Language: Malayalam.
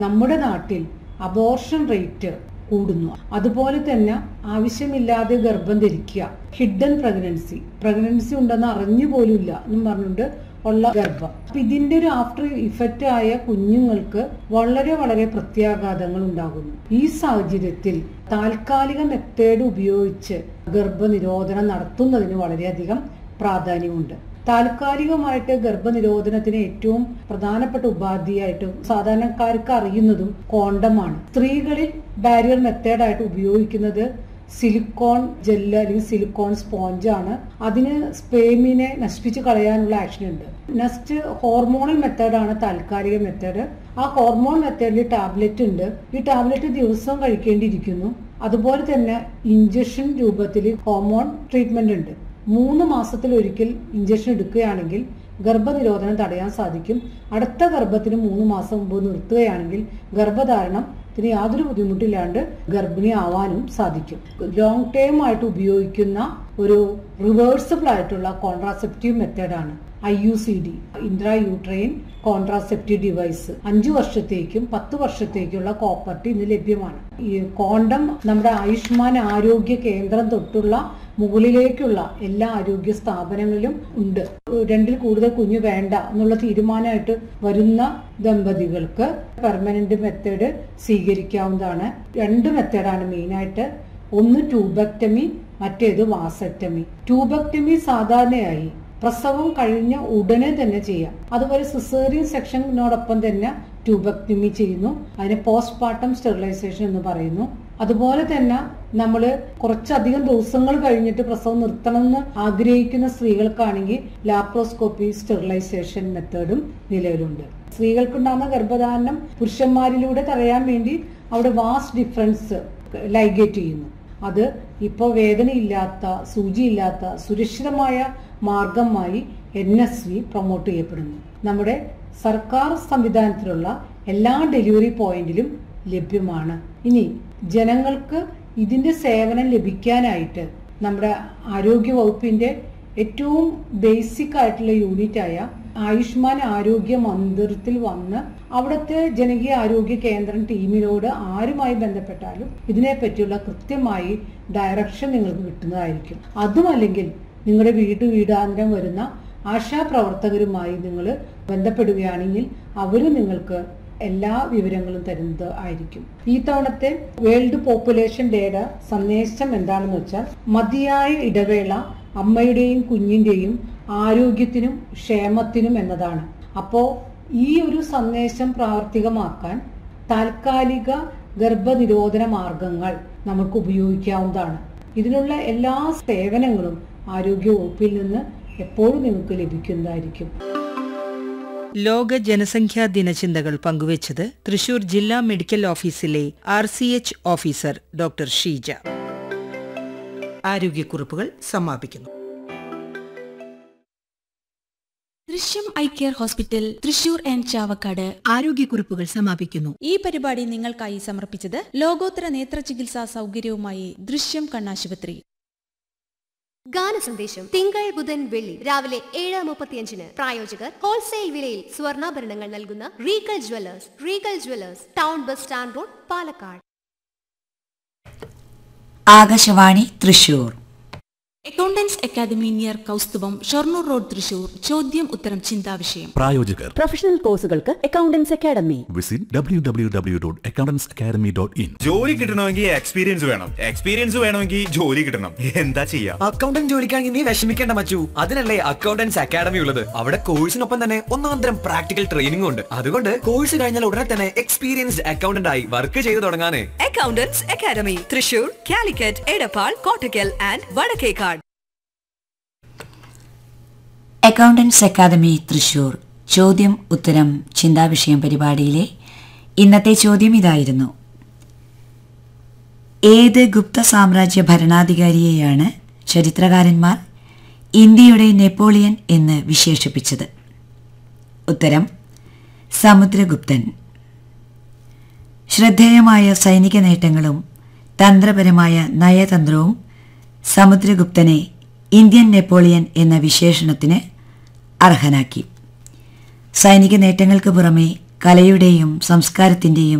നമ്മുടെ നാട്ടിൽ അബോർഷൻ റേറ്റ് കൂടുന്നു അതുപോലെ തന്നെ ആവശ്യമില്ലാതെ ഗർഭം ധരിക്കുക ഹിഡൻ പ്രഗ്നൻസി പ്രഗ്നൻസി ഉണ്ടെന്ന് അറിഞ്ഞു പോലുമില്ല എന്നും പറഞ്ഞുകൊണ്ട് ഉള്ള ഗർഭം അപ്പൊ ഇതിന്റെ ഒരു ആഫ്റ്റർ ഇഫക്റ്റ് ആയ കുഞ്ഞുങ്ങൾക്ക് വളരെ വളരെ പ്രത്യാഘാതങ്ങൾ ഉണ്ടാകുന്നു ഈ സാഹചര്യത്തിൽ താൽക്കാലിക മെത്തേഡ് ഉപയോഗിച്ച് ഗർഭനിരോധനം നടത്തുന്നതിന് വളരെയധികം പ്രാധാന്യമുണ്ട് താൽക്കാലികമായിട്ട് ഗർഭനിരോധനത്തിന് ഏറ്റവും പ്രധാനപ്പെട്ട ഉപാധിയായിട്ട് സാധാരണക്കാർക്ക് അറിയുന്നതും കോണ്ടമാണ് സ്ത്രീകളിൽ ബാരിയർ മെത്തേഡായിട്ട് ഉപയോഗിക്കുന്നത് സിലിക്കോൺ ജെല്ല് അല്ലെങ്കിൽ സിലിക്കോൺ സ്പോഞ്ച് ആണ് അതിന് സ്പേമിനെ നശിപ്പിച്ച് കളയാനുള്ള ആക്ഷൻ ഉണ്ട് നെക്സ്റ്റ് ഹോർമോണൽ മെത്തേഡാണ് താൽക്കാലിക മെത്തേഡ് ആ ഹോർമോൺ മെത്തേഡിൽ ടാബ്ലറ്റ് ഉണ്ട് ഈ ടാബ്ലറ്റ് ദിവസം കഴിക്കേണ്ടിയിരിക്കുന്നു അതുപോലെ തന്നെ ഇഞ്ചക്ഷൻ രൂപത്തിൽ ഹോർമോൺ ട്രീറ്റ്മെന്റ് ഉണ്ട് മൂന്ന് മാസത്തിൽ ഒരിക്കൽ ഇഞ്ചക്ഷൻ എടുക്കുകയാണെങ്കിൽ ഗർഭനിരോധനം തടയാൻ സാധിക്കും അടുത്ത ഗർഭത്തിന് മൂന്ന് മാസം മുമ്പ് നിർത്തുകയാണെങ്കിൽ ഗർഭധാരണം ത്തിന് യാതൊരു ബുദ്ധിമുട്ടില്ലാണ്ട് ഗർഭിണി ആവാനും സാധിക്കും ലോങ് ടേം ആയിട്ട് ഉപയോഗിക്കുന്ന ഒരു റിവേഴ്സിബിൾ ആയിട്ടുള്ള കോൺട്രാസെപ്റ്റീവ് മെത്തേഡാണ് I U C D intra uterine contraceptive device അഞ്ചു വർഷത്തേക്കും പത്ത് വർഷത്തേക്കുള്ള കോപ്പർട്ടി ഇന്ന് ലഭ്യമാണ് ഈ കോണ്ടം നമ്മുടെ ആയുഷ്മാൻ ആരോഗ്യ കേന്ദ്രം തൊട്ടുള്ള മുകളിലേക്കുള്ള എല്ലാ ആരോഗ്യ സ്ഥാപനങ്ങളിലും ഉണ്ട് രണ്ടിൽ കൂടുതൽ കുഞ്ഞ് വേണ്ട എന്നുള്ള തീരുമാനമായിട്ട് വരുന്ന ദമ്പതികൾക്ക് പെർമനന്റ് മെത്തേഡ് സ്വീകരിക്കാവുന്നതാണ് രണ്ട് മെത്തേഡാണ് മെയിനായിട്ട് ഒന്ന് ട്യൂബക്ടമി മറ്റേത് വാസക്ടമി ട്യൂബക്ടമി സാധാരണയായി പ്രസവം കഴിഞ്ഞ ഉടനെ തന്നെ ചെയ്യാം അതുപോലെ സിസേറിയൻ സെക്ഷനോടൊപ്പം തന്നെ ട്യൂബക്ടമി ചെയ്യുന്നു അതിന് പോസ്റ്റ്മോർട്ടം സ്റ്റെറിലൈസേഷൻ എന്ന് പറയുന്നു അതുപോലെ തന്നെ നമ്മൾ കുറച്ചധികം ദിവസങ്ങൾ കഴിഞ്ഞിട്ട് പ്രസവം നിർത്തണമെന്ന് ആഗ്രഹിക്കുന്ന സ്ത്രീകൾക്കാണെങ്കിൽ ലാപ്രോസ്കോപ്പി സ്റ്റെറിലൈസേഷൻ മെത്തേഡും നിലവിലുണ്ട് സ്ത്രീകൾക്കുണ്ടാകുന്ന ഗർഭധാരണം പുരുഷന്മാരിലൂടെ തടയാൻ വേണ്ടി അവിടെ വാസ് ഡിഫറൻസ് ലൈഗേറ്റ് ചെയ്യുന്നു അത് ഇപ്പോൾ വേദനയില്ലാത്ത സൂചിയില്ലാത്ത സുരക്ഷിതമായ മാർഗമായി എൻ എസ് വി പ്രൊമോട്ട് ചെയ്യപ്പെടുന്നു നമ്മുടെ സർക്കാർ സംവിധാനത്തിലുള്ള എല്ലാ ഡെലിവറി പോയിന്റിലും ലഭ്യമാണ് ഇനി ജനങ്ങൾക്ക് ഇതിന്റെ സേവനം ലഭിക്കാനായിട്ട് നമ്മുടെ ആരോഗ്യ വകുപ്പിന്റെ ഏറ്റവും ബേസിക് ആയിട്ടുള്ള യൂണിറ്റായ ആയുഷ്മാൻ ആരോഗ്യ മന്ദിരത്തിൽ വന്ന് അവിടുത്തെ ജനകീയ ആരോഗ്യ കേന്ദ്രം ടീമിനോട് ആരുമായി ബന്ധപ്പെട്ടാലും ഇതിനെപ്പറ്റിയുള്ള കൃത്യമായി ഡയറക്ഷൻ നിങ്ങൾക്ക് കിട്ടുന്നതായിരിക്കും അതുമല്ലെങ്കിൽ നിങ്ങളുടെ വീട് വീടാന്തരം വരുന്ന ആശാപ്രവർത്തകരുമായി നിങ്ങൾ ബന്ധപ്പെടുകയാണെങ്കിൽ അവർ നിങ്ങൾക്ക് എല്ലാ വിവരങ്ങളും തരുന്നത് ആയിരിക്കും ഈ തവണത്തെ വേൾഡ് പോപ്പുലേഷൻ ഡേയുടെ സന്ദേശം എന്താണെന്ന് വെച്ചാൽ മതിയായ ഇടവേള അമ്മയുടെയും കുഞ്ഞിന്റെയും ആരോഗ്യത്തിനും ക്ഷേമത്തിനും എന്നതാണ് അപ്പോ ഈ ഒരു സന്ദേശം പ്രാവർത്തികമാക്കാൻ താൽക്കാലിക ഗർഭനിരോധന മാർഗങ്ങൾ നമുക്ക് ഉപയോഗിക്കാവുന്നതാണ് ഇതിനുള്ള എല്ലാ സേവനങ്ങളും ആരോഗ്യ വകുപ്പിൽ നിന്ന് എപ്പോഴും നിങ്ങൾക്ക് ലഭിക്കുന്നതായിരിക്കും ലോക ജനസംഖ്യാ ദിനചിന്തകൾ പങ്കുവച്ചത് തൃശൂർ ജില്ലാ മെഡിക്കൽ ഓഫീസിലെ R C H officer doctor Sheeja ആരോഗ്യക്കുറിപ്പുകൾ സമാപിക്കുന്നു Drishyam eye care hospital Thrissur and Chavakkad ആരോഗ്യക്കുറിപ്പുകൾ സമാപിക്കുന്നു ഈ പരിപാടി നിങ്ങൾക്കായി സമർപ്പിച്ചത് ലോകോത്തര നേത്ര ചികിത്സാ സൗകര്യവുമായി ദൃശ്യം കണ്ണാശുപത്രി ഗാന സന്ദേശം തിങ്കൾ ബുധൻ വെള്ളി രാവിലെ ഏഴ് മുപ്പത്തിയഞ്ചിന് പ്രായോജകർ ഹോൾസെയിൽ വിലയിൽ സ്വർണ്ണാഭരണങ്ങൾ നൽകുന്ന Regal jewellers Regal jewellers town bus stand road Palakkad Akashvani Thrissur accountants academy near Kausthubham Shoranur road Thrissur ചോദ്യം ഉത്തരം ചിന്താവിഷയം പ്രായോജകർ പ്രൊഫഷണൽ കോഴ്സുകൾക്ക് accountants academy visit W W W dot accountants academy dot in ജോലി കിട്ടണമെങ്കിൽ എക്സ്പീരിയൻസ് വേണം എക്സ്പീരിയൻസ് വേണമെങ്കിൽ ജോലി കിട്ടണം എന്താ ചെയ്യാ അക്കൗണ്ടന്റ് ജോലിക്കാണെങ്കിൽ നീ വിഷമിക്കേണ്ട മച്ചു അതിനല്ലേ അക്കൗണ്ടൻസ് അക്കാദമി ഉള്ളത് അവിടെ കോഴ്സിനൊപ്പം തന്നെ ഒന്നാം തരം പ്രാക്ടിക്കൽ ട്രെയിനിംഗ് ഉണ്ട് അതുകൊണ്ട് കോഴ്സ് കഴിഞ്ഞാൽ ഉടനെ തന്നെ എക്സ്പീരിയൻസ്ഡ് അക്കൗണ്ടന്റ് ആയി വർക്ക് ചെയ്തു തുടങ്ങാനേ accountants academy Thrissur Calicut Edappal Kottakkal and Vadakkekad accountants academy Thrissur ചോദ്യം ഉത്തരം ചിന്താവിഷയം പരിപാടിയിലെ ഇന്നത്തെ ചോദ്യം ഇതായിരുന്നു ഏത് ഗുപ്ത സാമ്രാജ്യ ഭരണാധികാരിയെയാണ് ചരിത്രകാരന്മാർ ഇന്ത്യയുടെ നെപ്പോളിയൻ എന്ന് വിശേഷിപ്പിച്ചത് ഉത്തരം സമുദ്രഗുപ്തൻ ശ്രദ്ധേയമായ സൈനിക നേട്ടങ്ങളും തന്ത്രപരമായ നയതന്ത്രവും സമുദ്രഗുപ്തനെ ഇന്ത്യൻ നെപ്പോളിയൻ എന്ന വിശേഷണത്തിന് അർഹനാക്കി സൈനിക നേട്ടങ്ങൾക്ക് പുറമെ കലയുടെയും സംസ്കാരത്തിന്റെയും